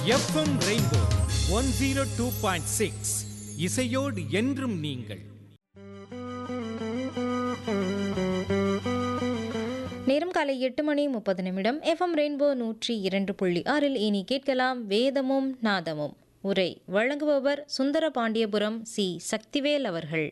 FM rainbow one zero two point six இசையோடு என்றும் நீங்கள் நேரம் காலை எட்டு மணி முப்பது நிமிடம் எஃப்எம் ரெயின்போ நூற்றி இரண்டு புள்ளி ஆறில் இனி கேட்கலாம் வேதமும் நாதமும் உரை வழங்குபவர் சுந்தர பாண்டியபுரம் சி சக்திவேல் அவர்கள்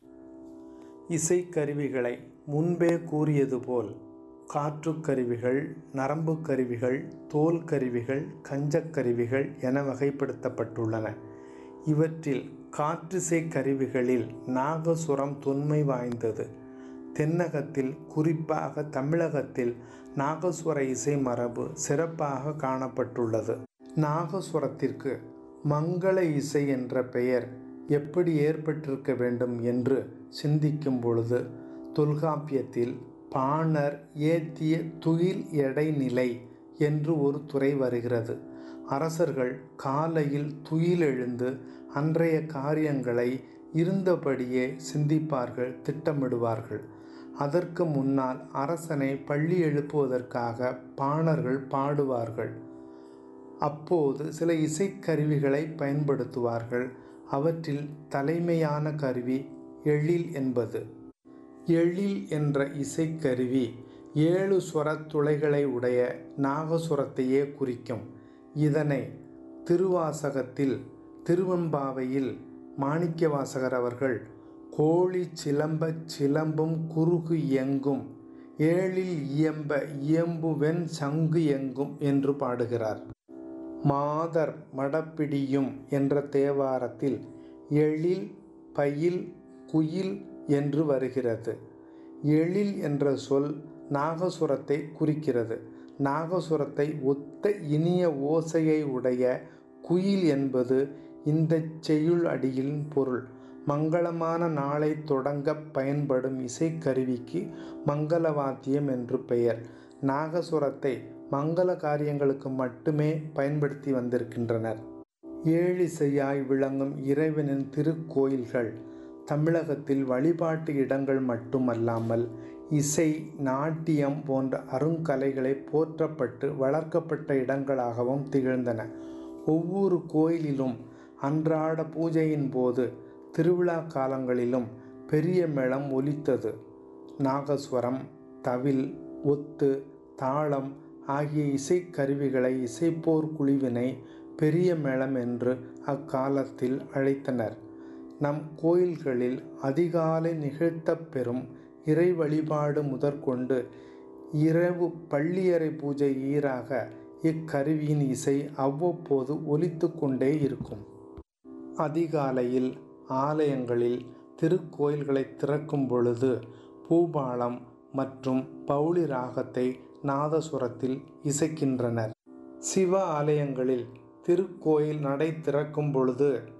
இசைக்கருவிகளை முன்பே கூறியது போல் காற்றுக் கருவிகள் நரம்பு கருவிகள் தோல் கருவிகள் கஞ்சக் கருவிகள் என வகைப்படுத்தப்பட்டுள்ளன இவற்றில் காற்றிசை கருவிகளில் நாகசுரம் தொன்மை வாய்ந்தது தென்னகத்தில் குறிப்பாக தமிழகத்தில் நாகசுர இசை மரபு சிறப்பாக காணப்பட்டுள்ளது நாகசுரத்திற்கு மங்கள இசை என்ற பெயர் எப்படி ஏற்பட்டிருக்க வேண்டும் என்று சிந்திக்கும் பொழுது தொல்காப்பியத்தில் பாணர் ஏத்திய துயில் எடைநிலை என்று ஒரு துறை வருகிறது அரசர்கள் காலையில் துயில் எழுந்து அன்றைய காரியங்களை இருந்தபடியே சிந்திப்பார்கள் திட்டமிடுவார்கள் அதற்கு முன்னால் அரசனை பள்ளி எழுப்புவதற்காக பாணர்கள் பாடுவார்கள் அப்போது சில இசைக்கருவிகளை பயன்படுத்துவார்கள் அவற்றில் தலைமையான கருவி எழில் என்பது எழில் என்ற இசைக்கருவி ஏழு சுரத் துளைகளை உடைய நாகசுரத்தையே குறிக்கும் இதனை திருவாசகத்தில் திருவெம்பாவையில் மாணிக்கவாசகர் அவர்கள் கோழி சிலம்பச் சிலம்பும் குறுகு எங்கும் ஏழில் இயம்ப இயம்புவென் சங்கு எங்கும் என்று பாடுகிறார் மாதர் மடப்பிடியும் என்ற தேவாரத்தில் எழில் பயில் குயில் என்று வருகிறது எழில் என்ற சொல் நாகசுரத்தை குறிக்கிறது நாகசுரத்தை ஒத்த இனிய ஓசையை உடைய குயில் என்பது இந்த செய்யுள் அடியின் பொருள் மங்களமான நாளை தொடங்க பயன்படும் இசைக்கருவிக்கு மங்களவாத்தியம் என்று பெயர் நாகசுரத்தை மங்கள காரியங்களுக்கு மட்டுமே பயன்படுத்தி வந்திருக்கின்றனர் ஏழிசையாய் விளங்கும் இறைவனின் திருக்கோயில்கள் தமிழகத்தில் வழிபாட்டு இடங்கள் மட்டுமல்லாமல் இசை நாட்டியம் போன்ற அருங்கலைகளை போற்றப்பட்டு வளர்க்கப்பட்ட இடங்களாகவும் திகழ்ந்தன ஒவ்வொரு கோயிலிலும் அன்றாட பூஜையின் போது திருவிழா காலங்களிலும் பெரிய மேளம் ஒலித்தது நாகஸ்வரம் தவில் ஒத்து தாளம் ஆகிய இசைக்கருவிகளை இசைப்போர் குழுவினை பெரிய மேளம் என்று அக்காலத்தில் அழைத்தனர் நம் கோயில்களில் அதிகாலை நிகழ்த்தப் பெறும் இறை வழிபாடு முதற்கொண்டு இரவு பள்ளியறை பூஜை ஈராக இக்கருவியின் இசை அவ்வப்போது ஒலித்து கொண்டே இருக்கும் அதிகாலையில் ஆலயங்களில் திருக்கோயில்களை திறக்கும் பொழுது பூபாலம் மற்றும் பௌளி ராகத்தை நாதசுரத்தில் இசைக்கின்றனர் சிவ ஆலயங்களில் திருக்கோயில் நடை திறக்கும் பொழுது